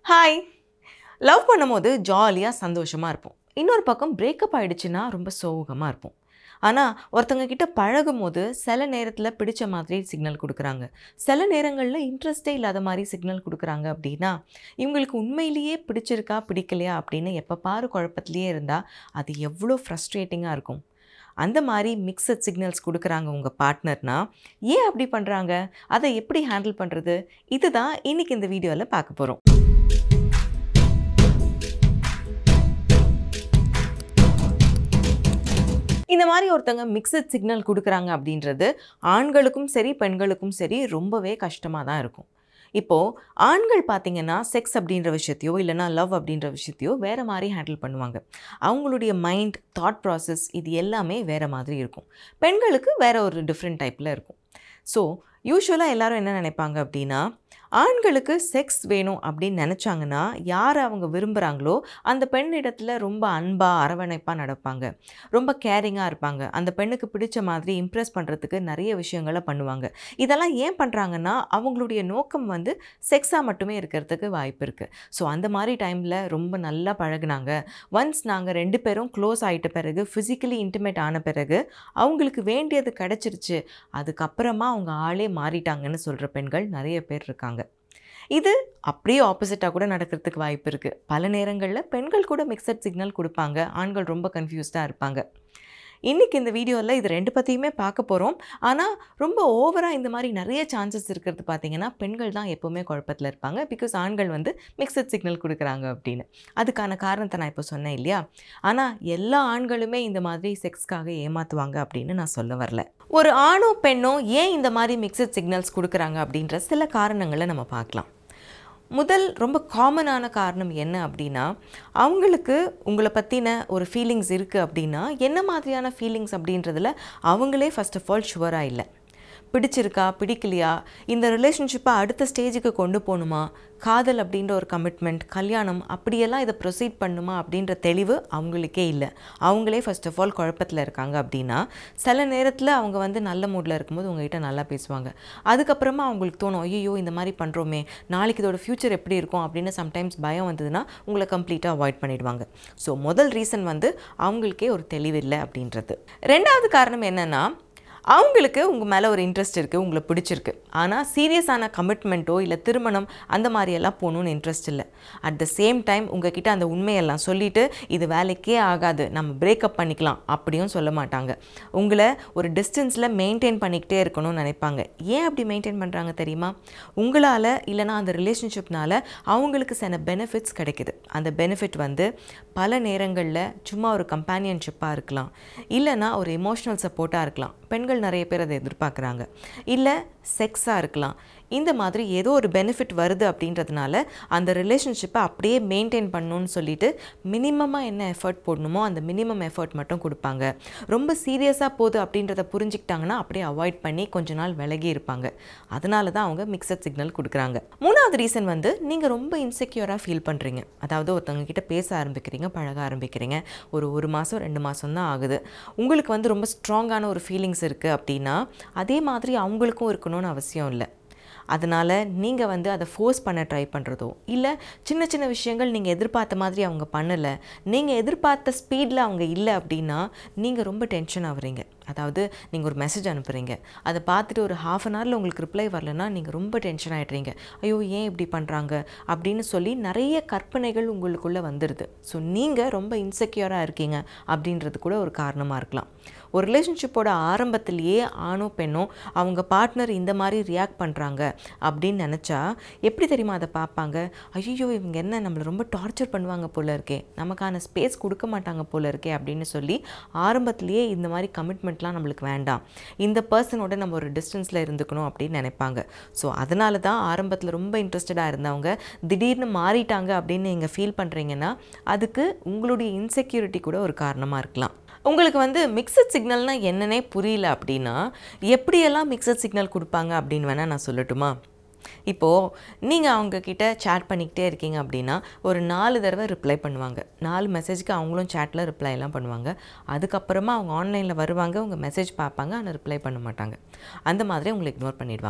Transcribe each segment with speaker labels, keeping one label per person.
Speaker 1: hi love பண்ணும்போது ஜாலியாக சந்தோஷமாக இருப்போம் இன்னொரு பக்கம் பிரேக்கப் ஆயிடுச்சுன்னா ரொம்ப சோகமாக இருப்போம் ஆனால் ஒருத்தங்க கிட்ட பழகும் போது சில நேரத்தில் பிடிச்ச மாதிரி சிக்னல் கொடுக்குறாங்க சில நேரங்களில் இன்ட்ரெஸ்டே இல்லாத மாதிரி சிக்னல் கொடுக்குறாங்க அப்படின்னா இவங்களுக்கு உண்மையிலேயே பிடிச்சிருக்கா பிடிக்கலையா அப்படின்னு எப்போ பாரு குழப்பத்திலேயே இருந்தால் அது எவ்வளோ ஃப்ரஸ்ட்ரேட்டிங்காக இருக்கும் அந்த மாதிரி மிக்சட் சிக்னல்ஸ் கொடுக்குறாங்க உங்கள் பார்ட்னர்னா ஏன் அப்படி பண்ணுறாங்க அதை எப்படி ஹேண்டில் பண்ணுறது இதுதான் இன்னைக்கு இந்த வீடியோவில் பார்க்க போகிறோம் இந்த மாதிரி ஒருத்தங்க மிக்சட் சிக்னல் கொடுக்குறாங்க அப்படின்றது ஆண்களுக்கும் சரி பெண்களுக்கும் சரி ரொம்பவே கஷ்டமாக தான் இருக்கும் இப்போது ஆண்கள் பார்த்தீங்கன்னா செக்ஸ் அப்படின்ற விஷயத்தையோ இல்லைனா லவ் அப்படின்ற விஷயத்தையோ வேறு மாதிரி ஹேண்டில் பண்ணுவாங்க அவங்களுடைய மைண்ட் தாட் ப்ராசஸ் இது எல்லாமே வேறு மாதிரி இருக்கும் பெண்களுக்கு வேறு ஒரு டிஃப்ரெண்ட் டைப்பில் இருக்கும் ஸோ யூஸ்வலாக எல்லாரும் என்ன நினைப்பாங்க அப்படின்னா ஆண்களுக்கு செக்ஸ் வேணும் அப்படின்னு நினச்சாங்கன்னா யாரை அவங்க விரும்புகிறாங்களோ அந்த பெண்ணிடத்தில் ரொம்ப அன்பாக அரவணைப்பாக நடப்பாங்க ரொம்ப கேரிங்காக இருப்பாங்க அந்த பெண்ணுக்கு பிடிச்ச மாதிரி இம்ப்ரெஸ் பண்ணுறதுக்கு நிறைய விஷயங்களை பண்ணுவாங்க இதெல்லாம் ஏன் பண்ணுறாங்கன்னா அவங்களுடைய நோக்கம் வந்து செக்ஸாக மட்டுமே இருக்கிறதுக்கு வாய்ப்பு இருக்குது ஸோ அந்த மாதிரி டைமில் ரொம்ப நல்லா பழகுனாங்க ஒன்ஸ் நாங்கள் ரெண்டு பேரும் க்ளோஸ் ஆகிட்ட பிறகு ஃபிசிக்கலி இன்டிமேட் ஆன பிறகு அவங்களுக்கு வேண்டியது கிடச்சிருச்சு அதுக்கப்புறமா அவங்க ஆளே மாறிட்டாங்கன்னு சொல்கிற பெண்கள் நிறைய பேர் இருக்காங்க இது அப்படியே ஆப்போசிட்டாக கூட நடக்கிறதுக்கு வாய்ப்பு இருக்குது பல நேரங்களில் பெண்கள் கூட மிக்சட் சிக்னல் கொடுப்பாங்க ஆண்கள் ரொம்ப கன்ஃபியூஸ்டாக இருப்பாங்க இன்றைக்கி இந்த வீடியோவில் இது ரெண்டு பற்றியுமே பார்க்க போகிறோம் ஆனால் ரொம்ப ஓவராக இந்த மாதிரி நிறைய சான்சஸ் இருக்கிறது பார்த்தீங்கன்னா பெண்கள் தான் எப்போவுமே குழப்பத்தில் இருப்பாங்க பிகாஸ் ஆண்கள் வந்து மிக்சட் சிக்னல் கொடுக்குறாங்க அப்படின்னு அதுக்கான காரணத்தை நான் இப்போ சொன்னேன் இல்லையா ஆனால் எல்லா ஆண்களுமே இந்த மாதிரி செக்ஸ்க்காக ஏமாற்றுவாங்க அப்படின்னு நான் சொல்ல வரல ஒரு ஆணோ பெண்ணோ ஏன் இந்த மாதிரி மிக்சட் சிக்னல்ஸ் கொடுக்குறாங்க அப்படின்ற சில காரணங்களை நம்ம பார்க்கலாம் முதல் ரொம்ப காமனான காரணம் என்ன அப்படின்னா அவங்களுக்கு உங்களை பற்றின ஒரு ஃபீலிங்ஸ் இருக்குது அப்படின்னா என்ன மாதிரியான ஃபீலிங்ஸ் அப்படின்றதுல அவங்களே ஃபஸ்ட் ஆஃப் ஆல் ஷுவராக இல்லை பிடிச்சிருக்கா பிடிக்கலையா இந்த ரிலேஷன்ஷிப்பை அடுத்த ஸ்டேஜுக்கு கொண்டு போகணுமா காதல் அப்படின்ற ஒரு கமிட்மெண்ட் கல்யாணம் அப்படியெல்லாம் இதை ப்ரொசீட் பண்ணுமா அப்படின்ற தெளிவு அவங்களுக்கே இல்லை அவங்களே ஃபர்ஸ்ட் ஆஃப் ஆல் குழப்பத்தில் இருக்காங்க அப்படின்னா சில நேரத்தில் அவங்க வந்து நல்ல மூடில் இருக்கும்போது உங்ககிட்ட நல்லா பேசுவாங்க அதுக்கப்புறமா அவங்களுக்கு தோணும் ஐயோ இந்த மாதிரி பண்ணுறோமே நாளைக்கு இதோட ஃப்யூச்சர் எப்படி இருக்கும் அப்படின்னு சம்டைம்ஸ் பயம் வந்ததுன்னா உங்களை கம்ப்ளீட்டாக அவாய்ட் பண்ணிடுவாங்க ஸோ முதல் ரீசன் வந்து அவங்களுக்கே ஒரு தெளிவு இல்லை அப்படின்றது ரெண்டாவது காரணம் என்னென்னா அவங்களுக்கு உங்கள் மேலே ஒரு இன்ட்ரெஸ்ட் இருக்குது உங்களை பிடிச்சிருக்கு ஆனால் சீரியஸான கமிட்மெண்ட்டோ இல்லை திருமணம் அந்த மாதிரியெல்லாம் போகணுன்னு இன்ட்ரெஸ்ட் இல்லை அட் த சேம் டைம் உங்ககிட்ட அந்த உண்மையெல்லாம் சொல்லிவிட்டு இது வேலைக்கே ஆகாது நம்ம பிரேக்கப் பண்ணிக்கலாம் அப்படியும் சொல்ல மாட்டாங்க உங்களை ஒரு டிஸ்டன்ஸில் மெயின்டைன் பண்ணிக்கிட்டே இருக்கணும்னு நினைப்பாங்க ஏன் அப்படி மெயின்டைன் பண்ணுறாங்க தெரியுமா உங்களால் இல்லைனா அந்த ரிலேஷன்ஷிப்னால அவங்களுக்கு சில பெனிஃபிட்ஸ் கிடைக்குது அந்த பெனிஃபிட் வந்து பல நேரங்களில் சும்மா ஒரு கம்பேனியன்ஷிப்பாக இருக்கலாம் இல்லைனா ஒரு எமோஷ்னல் சப்போர்ட்டாக இருக்கலாம் பெண்கள் நிறைய பேர் அதை எதிர்பார்க்குறாங்க இல்லை செக்ஸாக இருக்கலாம் இந்த மாதிரி ஏதோ ஒரு பெனிஃபிட் வருது அப்படின்றதுனால அந்த ரிலேஷன்ஷிப்பை அப்படியே மெயின்டைன் பண்ணணும்னு சொல்லிட்டு மினிமமாக என்ன எஃபர்ட் போடணுமோ அந்த மினிமம் எஃபர்ட் மட்டும் கொடுப்பாங்க ரொம்ப சீரியஸாக போகுது அப்படின்றத புரிஞ்சுக்கிட்டாங்கன்னா அப்படியே அவாய்ட் பண்ணி கொஞ்ச நாள் விலகி இருப்பாங்க அதனால தான் அவங்க மிக்சட் சிக்னல் கொடுக்குறாங்க மூணாவது ரீசன் வந்து நீங்கள் ரொம்ப இன்செக்யூராக ஃபீல் பண்ணுறீங்க அதாவது ஒருத்தவங்க கிட்ட பேச ஆரம்பிக்கிறீங்க பழக ஆரம்பிக்கிறீங்க ஒரு ஒரு மாதம் ரெண்டு மாதம் தான் ஆகுது உங்களுக்கு வந்து ரொம்ப ஸ்ட்ராங்கான ஒரு ஃபீலிங்ஸ் இருக்குது அப்படின்னா அதே மாதிரி அவங்களுக்கும் இருக்கணும்னு அவசியம் இல்லை அதனால் நீங்கள் வந்து அதை ஃபோர்ஸ் பண்ண ட்ரை பண்ணுறதோ இல்லை சின்ன சின்ன விஷயங்கள் நீங்கள் எதிர்பார்த்த மாதிரி அவங்க பண்ணலை நீங்கள் எதிர்பார்த்த ஸ்பீடில் அவங்க இல்லை அப்படின்னா நீங்கள் ரொம்ப டென்ஷன் ஆகுறீங்க அதாவது நீங்கள் ஒரு மெசேஜ் அனுப்புகிறீங்க அதை பார்த்துட்டு ஒரு ஹாஃப் அன் ஹவரில் உங்களுக்கு ரிப்ளை வரலன்னா நீங்கள் ரொம்ப டென்ஷன் ஆகிடுறீங்க ஐயோ ஏன் இப்படி பண்ணுறாங்க அப்படின்னு சொல்லி நிறைய கற்பனைகள் உங்களுக்குள்ளே வந்துடுது ஸோ நீங்கள் ரொம்ப இன்செக்யூராக இருக்கீங்க அப்படின்றது கூட ஒரு காரணமாக இருக்கலாம் ஒரு ரிலேஷன்ஷிப்போட ஆரம்பத்திலேயே ஆணோ பெண்ணோ அவங்க பார்ட்னர் இந்த மாதிரி ரியாக்ட் பண்ணுறாங்க அப்படின்னு நினச்சா எப்படி தெரியுமா அதை பார்ப்பாங்க ஐயோ இவங்க என்ன நம்மளை ரொம்ப டார்ச்சர் பண்ணுவாங்க போல இருக்கே நமக்கான ஸ்பேஸ் கொடுக்க மாட்டாங்க போல இருக்கே அப்படின்னு சொல்லி ஆரம்பத்திலேயே இந்த மாதிரி கமிட்மெண்ட்லாம் நம்மளுக்கு வேண்டாம் இந்த பர்சனோட நம்ம ஒரு டிஸ்டன்ஸில் இருந்துக்கணும் அப்படின்னு நினைப்பாங்க ஸோ அதனால தான் ஆரம்பத்தில் ரொம்ப இன்ட்ரெஸ்டடாக இருந்தவங்க திடீர்னு மாறிட்டாங்க அப்படின்னு நீங்கள் ஃபீல் பண்ணுறீங்கன்னா அதுக்கு உங்களுடைய இன்செக்யூரிட்டி கூட ஒரு காரணமாக இருக்கலாம் உங்களுக்கு வந்து மிக்சட் சிக்னல்னால் என்னன்னே புரியல அப்படின்னா எப்படியெல்லாம் மிக்சட் சிக்னல் கொடுப்பாங்க அப்படின்னு வேணால் நான் சொல்லட்டுமா இப்போது நீங்கள் அவங்கக்கிட்ட சேட் பண்ணிக்கிட்டே இருக்கீங்க அப்படின்னா ஒரு நாலு தடவை ரிப்ளை பண்ணுவாங்க நாலு மெசேஜ்க்கு அவங்களும் சேட்டில் ரிப்ளைலாம் பண்ணுவாங்க அதுக்கப்புறமா அவங்க ஆன்லைனில் வருவாங்க உங்கள் மெசேஜ் பார்ப்பாங்க ஆனால் ரிப்ளை பண்ண மாட்டாங்க அந்த மாதிரி உங்களை இக்னோர் பண்ணிடுவாங்க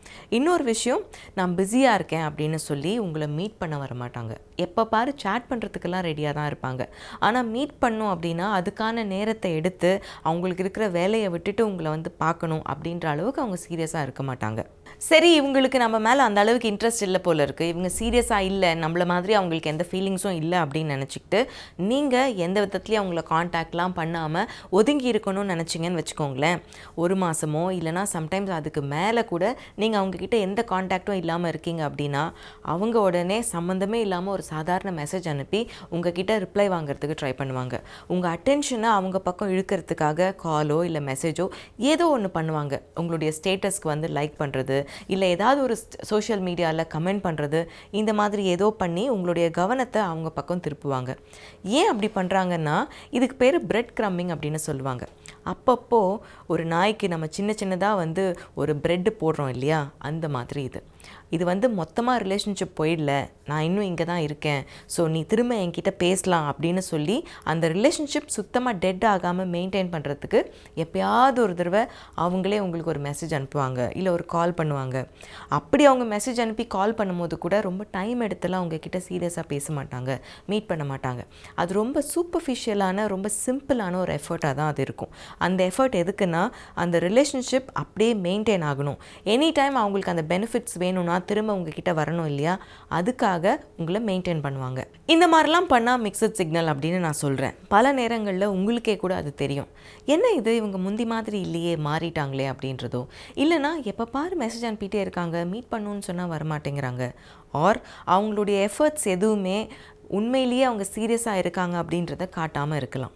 Speaker 1: இன்னொரு விஷயம் நான் பிஸியாக இருக்கேன் அப்படின்னு சொல்லி உங்களை மீட் பண்ண வர மாட்டாங்க எப்போ பாரு சேட் பண்ணுறதுக்கெல்லாம் ரெடியாக தான் இருப்பாங்க ஆனால் மீட் பண்ணோம் அப்படின்னா அதுக்கான நேரத்தை எடுத்து அவங்களுக்கு இருக்கிற வேலையை விட்டுட்டு உங்களை வந்து பார்க்கணும் அப்படின்ற அளவுக்கு அவங்க சீரியஸாக இருக்க மாட்டாங்க சரி இவங்களுக்கு நம்ம மேலே அந்த அளவுக்கு இன்ட்ரெஸ்ட் இல்லை போல இருக்குது இவங்க சீரியஸாக இல்லை நம்மள மாதிரி அவங்களுக்கு எந்த ஃபீலிங்ஸும் இல்லை அப்படின்னு நினச்சிக்கிட்டு நீங்கள் எந்த விதத்துலையும் அவங்கள காண்டாக்ட்லாம் பண்ணாமல் ஒதுங்கி இருக்கணும்னு நினச்சிங்கன்னு வச்சுக்கோங்களேன் ஒரு மாதமோ இல்லைனா சம்டைம்ஸ் அதுக்கு மேலே கூட நீங்கள் அவங்கக்கிட்ட எந்த காண்டாக்டும் இல்லாமல் இருக்கீங்க அப்படின்னா அவங்க உடனே சம்மந்தமே இல்லாமல் ஒரு சாதாரண மெசேஜ் அனுப்பி உங்ககிட்ட ரிப்ளை வாங்குறதுக்கு ட்ரை பண்ணுவாங்க உங்கள் அட்டென்ஷனை அவங்க பக்கம் இழுக்கிறதுக்காக காலோ இல்லை மெசேஜோ ஏதோ ஒன்று பண்ணுவாங்க உங்களுடைய ஸ்டேட்டஸ்க்கு வந்து லைக் பண்ணுறது இல்லை ஏதாவது ஒரு சோஷியல் மீடியாவில் கமெண்ட் பண்ணுறது இந்த மாதிரி ஏதோ பண்ணி உங்களுடைய கவனத்தை அவங்க பக்கம் திருப்புவாங்க ஏன் அப்படி பண்ணுறாங்கன்னா இதுக்கு பேர் பிரெட் க்ரம்பிங் அப்படின்னு சொல்லுவாங்க அப்பப்போ ஒரு நாய்க்கு நம்ம சின்ன சின்னதாக வந்து ஒரு பிரெட்டு போடுறோம் இல்லையா அந்த மாதிரி இது இது வந்து மொத்தமாக ரிலேஷன்ஷிப் போயிடல நான் இன்னும் இங்கே தான் இருக்கேன் ஸோ நீ திரும்ப என்கிட்ட பேசலாம் அப்படின்னு சொல்லி அந்த ரிலேஷன்ஷிப் சுத்தமாக டெட் ஆகாமல் மெயின்டைன் பண்ணுறதுக்கு எப்பயாவது ஒரு தடவை அவங்களே உங்களுக்கு ஒரு மெசேஜ் அனுப்புவாங்க இல்லை ஒரு கால் பண்ணுவாங்க அப்படி அவங்க மெசேஜ் அனுப்பி கால் பண்ணும்போது கூட ரொம்ப டைம் எடுத்துலாம் அவங்கக்கிட்ட சீரியஸாக பேச மாட்டாங்க மீட் பண்ண மாட்டாங்க அது ரொம்ப சூப்பர்ஃபிஷியலான ரொம்ப சிம்பிளான ஒரு எஃபர்ட்டாக தான் அது இருக்கும் அந்த எஃபர்ட் எதுக்குன்னா அந்த ரிலேஷன்ஷிப் அப்படியே மெயின்டைன் ஆகணும் எனி டைம் அவங்களுக்கு அந்த பெனிஃபிட்ஸ் வேணும்னா திரும்ப உங்ககிட்ட வரணும் இல்லையா அதுக்காக உங்களை மெயின்டைன் பண்ணுவாங்க இந்த மாதிரிலாம் பண்ணால் மிக்சட் சிக்னல் அப்படின்னு நான் சொல்கிறேன் பல நேரங்களில் உங்களுக்கே கூட அது தெரியும் என்ன இது இவங்க முந்தி மாதிரி இல்லையே மாறிட்டாங்களே அப்படின்றதோ இல்லைனா எப்போ பாரு மெசேஜ் அனுப்பிட்டே இருக்காங்க மீட் பண்ணணும்னு சொன்னால் வரமாட்டேங்கிறாங்க ஆர் அவங்களுடைய எஃபர்ட்ஸ் எதுவுமே உண்மையிலேயே அவங்க சீரியஸாக இருக்காங்க அப்படின்றத காட்டாமல் இருக்கலாம்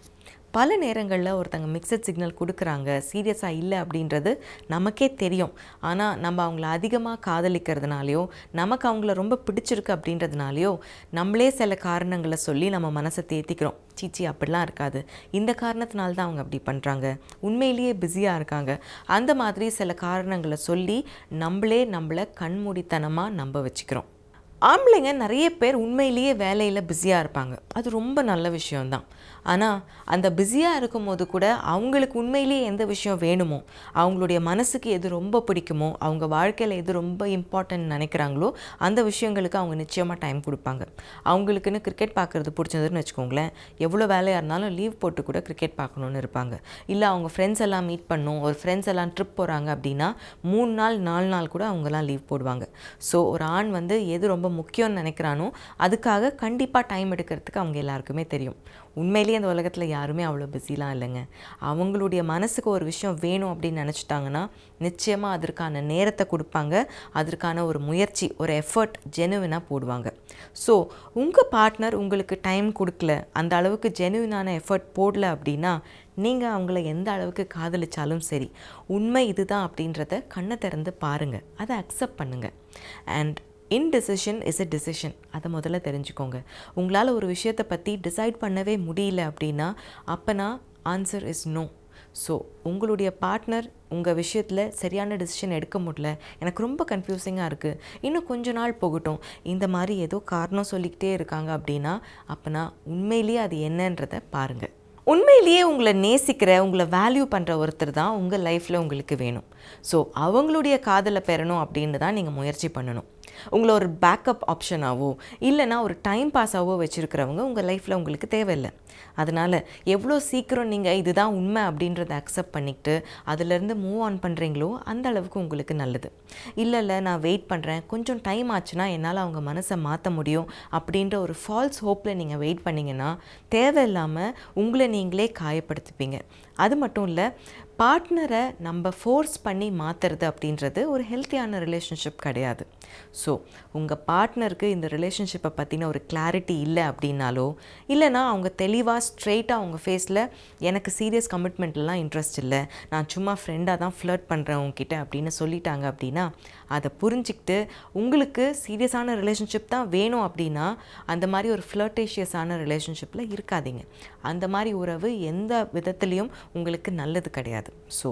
Speaker 1: பல நேரங்களில் ஒருத்தங்க மிக்சட் சிக்னல் கொடுக்குறாங்க சீரியஸாக இல்லை அப்படின்றது நமக்கே தெரியும் ஆனால் நம்ம அவங்கள அதிகமாக காதலிக்கிறதுனாலையோ நமக்கு அவங்கள ரொம்ப பிடிச்சிருக்கு அப்படின்றதுனாலையோ நம்மளே சில காரணங்களை சொல்லி நம்ம மனசை தேத்திக்கிறோம் சீச்சி அப்படிலாம் இருக்காது இந்த காரணத்தினால தான் அவங்க அப்படி பண்ணுறாங்க உண்மையிலேயே பிஸியாக இருக்காங்க அந்த மாதிரி சில காரணங்களை சொல்லி நம்மளே நம்மளை கண்மூடித்தனமாக நம்ப வச்சுக்கிறோம் ஆம்பளைங்க நிறைய பேர் உண்மையிலேயே வேலையில் பிஸியாக இருப்பாங்க அது ரொம்ப நல்ல விஷயம்தான் ஆனால் அந்த பிஸியாக இருக்கும்போது கூட அவங்களுக்கு உண்மையிலேயே எந்த விஷயம் வேணுமோ அவங்களுடைய மனசுக்கு எது ரொம்ப பிடிக்குமோ அவங்க வாழ்க்கையில் எது ரொம்ப இம்பார்ட்டன்ட் நினைக்கிறாங்களோ அந்த விஷயங்களுக்கு அவங்க நிச்சயமாக டைம் கொடுப்பாங்க அவங்களுக்குன்னு கிரிக்கெட் பார்க்குறது பிடிச்சதுன்னு வச்சுக்கோங்களேன் எவ்வளோ வேலையாக இருந்தாலும் லீவ் போட்டு கூட கிரிக்கெட் பார்க்கணுன்னு இருப்பாங்க இல்லை அவங்க ஃப்ரெண்ட்ஸ் எல்லாம் மீட் பண்ணும் ஒரு ஃப்ரெண்ட்ஸ் எல்லாம் ட்ரிப் போகிறாங்க அப்படின்னா மூணு நாள் நாலு நாள் கூட அவங்கெல்லாம் லீவ் போடுவாங்க ஸோ ஒரு ஆண் வந்து எது ரொம்ப முக்கியம்னு நினைக்கிறானோ அதுக்காக கண்டிப்பாக டைம் எடுக்கிறதுக்கு அவங்க எல்லாருக்குமே தெரியும் உண்மையிலேயே அந்த உலகத்தில் யாருமே அவ்வளோ பிஸிலாம் இல்லைங்க அவங்களுடைய மனசுக்கு ஒரு விஷயம் வேணும் அப்படின்னு நினச்சிட்டாங்கன்னா நிச்சயமாக அதற்கான நேரத்தை கொடுப்பாங்க அதற்கான ஒரு முயற்சி ஒரு எஃபர்ட் ஜெனுவினாக போடுவாங்க ஸோ உங்கள் பார்ட்னர் உங்களுக்கு டைம் கொடுக்கல அந்த அளவுக்கு ஜெனுவினான எஃபர்ட் போடல அப்படின்னா நீங்கள் அவங்கள எந்த அளவுக்கு காதலிச்சாலும் சரி உண்மை இதுதான் அப்படின்றத கண்ணை திறந்து பாருங்கள் அதை அக்செப்ட் பண்ணுங்கள் and indecision is a decision அதை முதல்ல தெரிஞ்சுக்கோங்க உங்களால் ஒரு விஷயத்தை பற்றி டிசைட் பண்ணவே முடியல அப்படின்னா அப்போனா ஆன்சர் இஸ் நோ ஸோ உங்களுடைய பார்ட்னர் உங்கள் விஷயத்தில் சரியான டிசிஷன் எடுக்க முடியல எனக்கு ரொம்ப கன்ஃபியூசிங்காக இருக்குது இன்னும் கொஞ்ச நாள் போகட்டும் இந்த மாதிரி ஏதோ காரணம் சொல்லிக்கிட்டே இருக்காங்க அப்படின்னா அப்போனா உண்மையிலேயே அது என்னன்றதை பாருங்கள் உண்மையிலேயே உங்களை நேசிக்கிற உங்களை வேல்யூ பண்ணுற ஒருத்தர் தான் உங்கள் லைஃப்பில் உங்களுக்கு வேணும் ஸோ அவங்களுடைய காதலை பெறணும் அப்படின்னு தான் நீங்கள் முயற்சி பண்ணணும் உங்களை ஒரு பேக்கப் ஆப்ஷனாவோ இல்லைனா ஒரு டைம் பாஸாவோ வச்சுருக்கிறவங்க உங்கள் லைஃப்பில் உங்களுக்கு தேவையில்லை அதனால் எவ்வளோ சீக்கிரம் நீங்கள் இதுதான் உண்மை அப்படின்றத அக்செப்ட் பண்ணிக்கிட்டு அதிலேருந்து மூவ் ஆன் பண்ணுறீங்களோ அந்த அளவுக்கு உங்களுக்கு நல்லது இல்லை இல்லை நான் வெயிட் பண்ணுறேன் கொஞ்சம் டைம் ஆச்சுன்னா என்னால் அவங்க மனசை மாற்ற முடியும் அப்படின்ற ஒரு ஃபால்ஸ் ஹோப்பில் நீங்கள் வெயிட் பண்ணிங்கன்னா தேவையில்லாமல் உங்களை நீங்களே காயப்படுத்திப்பீங்க அது மட்டும் இல்லை பார்ட்னரை நம்ம ஃபோர்ஸ் பண்ணி மாற்றுறது அப்படின்றது ஒரு ஹெல்த்தியான ரிலேஷன்ஷிப் கிடையாது ஸோ உங்கள் பார்ட்னருக்கு இந்த ரிலேஷன்ஷிப்பை பற்றின ஒரு கிளாரிட்டி இல்லை அப்படின்னாலோ இல்லைனா அவங்க தெளிவாக ஸ்ட்ரெயிட்டாக அவங்க ஃபேஸில் எனக்கு சீரியஸ் கமிட்மெண்ட்லாம் இன்ட்ரெஸ்ட் இல்லை நான் சும்மா ஃப்ரெண்டாக தான் ஃப்ளர்ட் பண்ணுறேன் உங்ககிட்ட அப்படின்னு சொல்லிட்டாங்க அப்படின்னா அதை புரிஞ்சுக்கிட்டு உங்களுக்கு சீரியஸான ரிலேஷன்ஷிப் தான் வேணும் அப்படின்னா அந்த மாதிரி ஒரு ஃப்ளர்டேஷியஸான ரிலேஷன்ஷிப்பில் இருக்காதீங்க அந்த மாதிரி உறவு எந்த விதத்துலேயும் உங்களுக்கு நல்லது கிடையாது ஸோ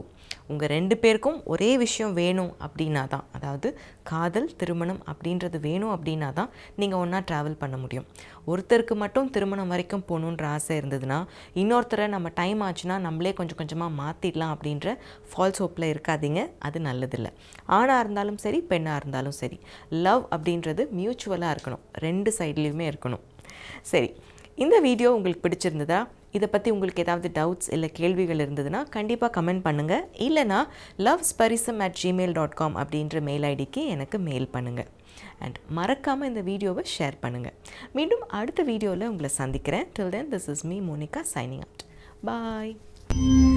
Speaker 1: உங்கள் ரெண்டு பேருக்கும் ஒரே விஷயம் வேணும் அப்படின்னா தான் அதாவது காதல் திருமணம் அப்படின்றது வேணும் அப்படின்னா தான் நீங்கள் ஒன்றா ட்ராவல் பண்ண முடியும் ஒருத்தருக்கு மட்டும் திருமணம் வரைக்கும் போகணுன்ற ஆசை இருந்ததுன்னா இன்னொருத்தரை நம்ம டைம் ஆச்சுன்னா நம்மளே கொஞ்சம் கொஞ்சமாக மாற்றிடலாம் அப்படின்ற ஃபால்ஸ் ஹோப்பில் இருக்காதீங்க அது நல்லதில்லை ஆணாக இருந்தாலும் சரி பெண்ணாக இருந்தாலும் சரி லவ் அப்படின்றது மியூச்சுவலாக இருக்கணும் ரெண்டு சைட்லேயுமே இருக்கணும் சரி இந்த வீடியோ உங்களுக்கு பிடிச்சிருந்ததா இதை பற்றி உங்களுக்கு ஏதாவது டவுட்ஸ் இல்லை கேள்விகள் இருந்ததுன்னா கண்டிப்பாக கமெண்ட் பண்ணுங்கள் இல்லைனா love Sparisam at Gmail dot com அப்படின்ற மெயில் ஐடிக்கு எனக்கு மெயில் பண்ணுங்கள் அண்ட் மறக்காமல் இந்த வீடியோவை ஷேர் பண்ணுங்கள் மீண்டும் அடுத்த வீடியோவில் உங்களை சந்திக்கிறேன் till then this is me Monica signing out bye